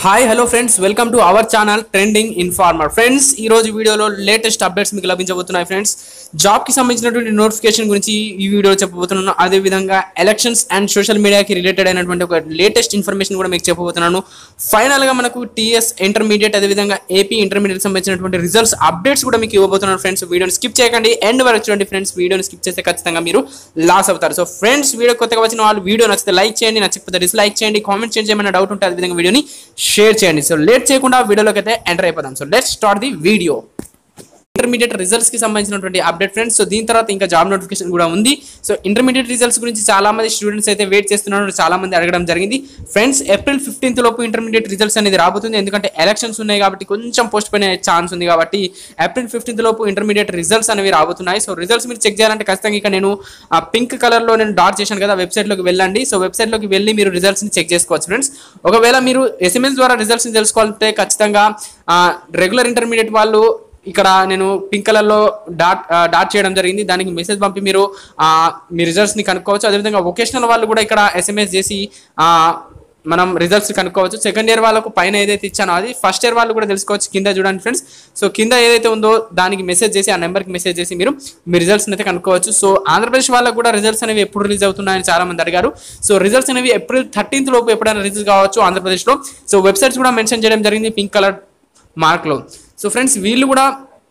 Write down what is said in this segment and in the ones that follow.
hi hello friends welcome to our channel trending informer friends ఈ రోజు వీడియోలో latest updates మీకు లభించబోతున్నాయి ఫ్రెండ్స్ జాబ్ కి సంబంధించినటువంటి నోటిఫికేషన్ గురించి ఈ వీడియోలో చెప్పబోతున్నాను అదే విధంగా ఎలక్షన్స్ అండ్ సోషల్ మీడియాకి రిలేటెడ్ అయినటువంటి ఒక లేటెస్ట్ ఇన్ఫర్మేషన్ కూడా మీకు చెప్పబోతున్నాను ఫైనల్ గా మనకు టీఎస్ ఇంటర్మీడియట్ అదే విధంగా ఏపీ ఇంటర్మీడియట్ సంబంధించినటువంటి రిజల్ట్స్ అప్డేట్స్ కూడా మీకు ఇవ్వబోతున్నాను ఫ్రెండ్స్ వీడియోని స్కిప్ చేయకండి ఎండ్ వరకు చూడండి ఫ్రెండ్స్ వీడియోని స్కిప్ చేస్తే ఖచ్చితంగా మీరు లాస్ అవుతారు సో ఫ్రెండ్స్ వీడియో కొత్తగా వచ్చిన వాళ్ళు వీడియో నచ్చితే లైక్ చేయండి నచ్చకపోతే డిస్లైక్ చేయండి కామెంట్ చేయండి ఏమైనా డౌట్ ఉంటే అదే విధంగా వీడియోని షేర్ చేయండి సో లేట్ చేయకుండా వీడియోలోకి అయితే ఎంటర్ అయిపోదాం so let start the video intermediate results కి సంబంధించినటువంటి అప్డేట్ ఫ్రెండ్స్ సో దీని తర్వాత ఇంకా జాబ్ నోటిఫికేషన్ కూడా ఉంది సో ఇంటర్మీడియట్ రిజల్ట్స్ గురించి చాలా మంది స్టూడెంట్స్ అయితే వెయిట్ చేస్తున్నారు చాలా మంది అడగడం జరిగింది ఫ్రెండ్స్ ఏప్రిల్ ఫిఫ్టీన్త్ లోపు ఇంటర్మీడియట్ రిజల్ట్స్ అనేది రాబోతుంది ఎందుకంటే ఎలక్షన్స్ ఉన్నాయి కాబట్టి కొంచెం పోస్ట్ పోయిన ఛాన్స్ ఉంది కాబట్టి ఏప్రిల్ ఫిఫ్టీన్త్ లోపు ఇంటర్మీడియట్ రిజల్ట్స్ అనేవి రాబోతున్నాయి సో రిజల్ట్స్ మీరు చెక్ చేయాలంటే ఖచ్చితంగా ఇక నేను ఆ పింక్ కలర్ లో నేను డాట్ చేశాను కదా వెబ్సైట్ లోకి వెళ్ళండి సో వెబ్సైట్ లోకి వెళ్ళి మీరు రిజల్ట్స్ ని చెక్ చేసుకోవచ్చు ఫ్రెండ్స్ ఒకవేళ మీరు ఎస్ఎంఎస్ ద్వారా రిజల్ట్స్ ని తెలుసుకోవాలంటే ఖచ్చితంగా రెగ్యులర్ ఇంటర్మీడియట్ వాళ్ళు ఇక్కడ నేను పింక్ కలర్ లో డాట్ ఆ, డాట్ చేయడం జరిగింది దానికి మెసేజ్ పంపి మీరు ఆ, మీ రిజల్ట్స్ ని కనుక్కోవచ్చు అదేవిధంగా వొకేషనల్ వాళ్ళు కూడా ఇక్కడ ఎస్ఎంఎస్ చేసి ఆ, మనం రిజల్ట్స్ కనుక్కోవచ్చు సెకండ్ ఇయర్ వాళ్ళకు పైన ఏదైతే ఇచ్చానో అది ఫస్ట్ ఇయర్ వాళ్ళు కూడా తెలుసుకోవచ్చు కింద చూడండి ఫ్రెండ్స్ సో కింద ఏదైతే ఉందో దానికి మెసేజ్ చేసి ఆ నెంబర్కి మెసేజ్ చేసి మీరు మీ రిజల్ట్స్ అయితే కనుక్కోవచ్చు సో ఆంధ్రప్రదేశ్ వాళ్ళకు కూడా రిజల్ట్స్ అనేవి ఎప్పుడు రిలీజ్ అవుతున్నాయని చాలా మంది అడిగారు సో రిజల్ట్స్ అనేవి ఏప్రిల్ థర్టీన్త్ లోపు ఎప్పుడైనా రిలీజ్ కావచ్చు ఆంధ్రప్రదేశ్లో సో వెబ్సైట్స్ కూడా మెన్షన్ చేయడం జరిగింది పింక్ కలర్ మార్క్లో సో ఫ్రెండ్స్ వీళ్ళు కూడా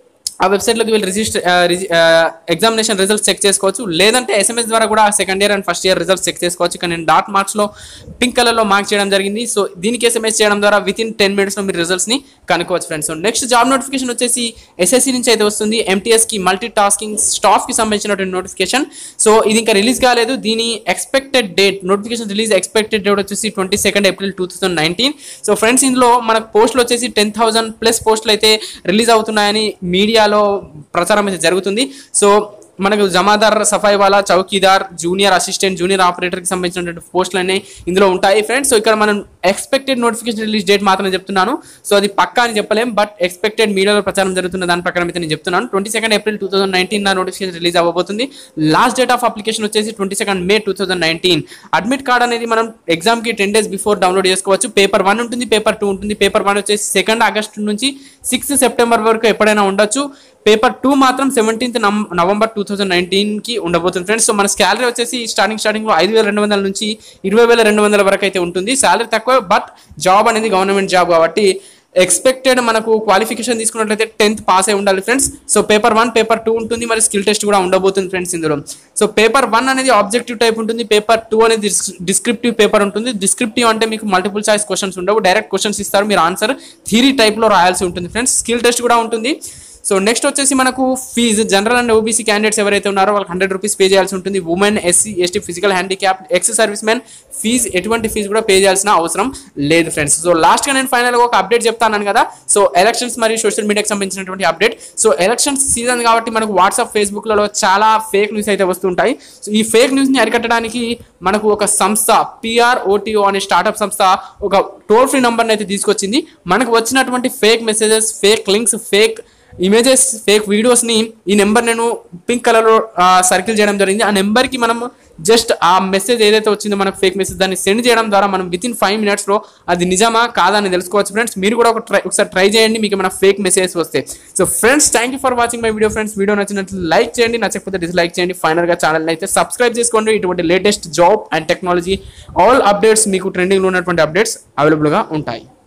ఆ వెబ్సైట్లోకి వెళ్ళి రిజిస్టర్ ఎగ్జామినేషన్ రిజల్ట్స్ చెక్ చేసుకోవచ్చు లేదంటే ఎస్ఎంఎస్ ద్వారా కూడా second year and first year results check చేసుకోవచ్చు ఇక్కడ నేను డాట్ మార్క్స్లో పింక్ కలర్లో మార్క్ చేయడం జరిగింది సో దీనికి ఎస్ఎంఎస్ చేయడం ద్వారా విత్ ఇన్ టెన్ మినిట్స్లో మీరు రిజల్ట్స్ని కనుక్కోవచ్చు friends so next job notification వచ్చేసి ఎస్ఎస్సి నుంచి అయితే వస్తుంది ఎంటీఎస్కి మల్టీ టాస్కింగ్ స్టాఫ్కి సంబంధించినటువంటి నోటిఫికేషన్ సో ఇది ఇంకా రిలీజ్ కాలేదు దీని expected date notification release expected date వచ్చేసి twenty second April two thousand nineteen so friends ఇందులో మనకు పోస్టులు వచ్చేసి టెన్ థౌసండ్ ప్లస్ పోస్టులు అయితే రిలీజ్ అవుతున్నాయని మీడియాలో ప్రచారం అయితే జరుగుతుంది సో మనకు జమాదార్ సఫాయి వాలా చౌకీదార్ జూనియర్ అసిస్టెంట్ జూనియర్ ఆపరేటర్కి సంబంధించినటువంటి పోస్టులు అనేవి ఇందులో ఉంటాయి ఫ్రెండ్స్ సో ఇక్కడ మనం ఎక్స్పెక్టెడ్ నోటిఫికేషన్ రిలీజ్ డేట్ మాత్రమే చెప్తున్నాను సో అది పక్కా అని చెప్పలేం బట్ ఎక్స్పెక్టెడ్ మీడియాలో ప్రచారం జరుగుతున్న దాని ప్రకారం అయితే నేను చెప్తున్నాను twenty second April two thousand nineteen నా నోటిఫికేషన్ రిలీజ్ అవ్వబోతుంది లాస్ట్ డేట్ ఆఫ్ అప్లికేషన్ వచ్చేసి twenty second May two thousand nineteen admit card అనేది మనం ఎగ్జామ్కి టెన్ డేస్ బిఫోర్ డౌన్లోడ్ చేసుకోవచ్చు పేపర్ వన్ ఉంటుంది పేపర్ టూ ఉంటుంది పేపర్ వన్ వచ్చేసి సెకండ్ ఆగస్ట్ నుంచి సిక్స్త్ సెప్టెంబర్ వరకు ఎప్పుడైనా ఉండొచ్చు పేపర్ టూ మాత్రం సెవెంటీన్త్ నవంబర్ టూ థౌసండ్ నైన్టీన్కి ఉండబోతుంది ఫ్రెండ్స్ సో మన శాలరీ వచ్చేసి స్టార్టింగ్ స్టార్టింగ్లో ఐదు వేల రెండు వందల నుంచి ఇరవై వేల రెండు వందల వరకు అయితే ఉంటుంది శాలరీ తక్కువ బట్ జాబ్ అనేది గవర్నమెంట్ జాబ్ కాబట్టి ఎక్స్పెక్టెడ్ మనకు క్వాలిఫికేషన్ తీసుకున్నట్లయితే టెన్త్ పాస్ అయి ఉండాలి friends so paper one paper two ఉంటుంది మరి స్కిల్ టెస్ట్ కూడా ఉండబోతుంది ఫ్రెండ్స్ ఇందులో సో పేపర్ వన్ అనేది ఆబ్జెక్టివ్ టైప్ ఉంటుంది పేపర్ టూ అనేది డిస్క్రిప్టివ్ పేపర్ ఉంటుంది డిస్క్రిప్టివ్ అంటే మీకు మల్టిపుల్ చాయిస్ క్వశ్చన్స్ ఉండవు డైరెక్ట్ క్వశ్చన్స్ ఇస్తారు మీరు ఆన్సర్ థియరీ టైప్లో రాయాల్సి ఉంటుంది ఫ్రెండ్స్ స్కిల్ టెస్ట్ కూడా ఉంటుంది సో నెక్స్ట్ వచ్చేసి మనకు fee general and OBC candidates ఎవరైతే ఉన్నారో వాళ్ళకి హండ్రెడ్ రూపీస్ పే చేయాల్సి ఉంటుంది women SC ST physical handicap ex servicemen fee ఎటువంటి ఫీజు కూడా పే చేయాల్సిన అవసరం లేదు ఫ్రెండ్స్ సో లాస్ట్గా నేను ఫైనల్గా ఒక అప్డేట్ చెప్తాను కదా సో ఎలక్షన్స్ మరియు సోషల్ మీడియాకి సంబంధించినటువంటి అప్డేట్ సో ఎలక్షన్స్ సీజన్ కాబట్టి మనకు వాట్సాప్ ఫేస్బుక్లలో చాలా ఫేక్ న్యూస్ అయితే వస్తుంటాయి సో ఈ ఫేక్ న్యూస్ని అరికట్టడానికి మనకు ఒక సంస్థ పిఆర్ ఓటీఓ అనే స్టార్టప్ సంస్థ ఒక టోల్ ఫ్రీ నంబర్ని అయితే తీసుకొచ్చింది మనకు వచ్చినటువంటి fake messages fake links fake images fake వీడియోస్ని ఈ నెంబర్ నేను పింక్ కలర్లో సర్కిల్ చేయడం జరిగింది ఆ నెంబర్కి మనం జస్ట్ ఆ మెసేజ్ ఏదైతే వచ్చిందో మనకు ఫేక్ మెసేజ్ దాన్ని సెండ్ చేయడం ద్వారా మనం విత్ ఇన్ ఫైవ్ మినిట్స్లో అది నిజమా కాదా అని తెలుసుకోవచ్చు ఫ్రెండ్స్ మీరు కూడా ఒక ట్రై ఒకసారి ట్రై చేయండి మీకు మన ఫేక్ మెసేజెస్ వస్తే so friends thank you for watching my video friends video నచ్చినట్లు లైక్ చేయండి నచ్చకపోతే డిస్లైక్ చేయండి ఫైనల్గా ఛానల్ అయితే సబ్స్క్రైబ్ చేసుకోండి ఇటువంటి latest job and technology all updates మీకు ట్రెండింగ్లో ఉన్నటువంటి అప్డేట్స్ అవైలబుల్గా ఉంటాయి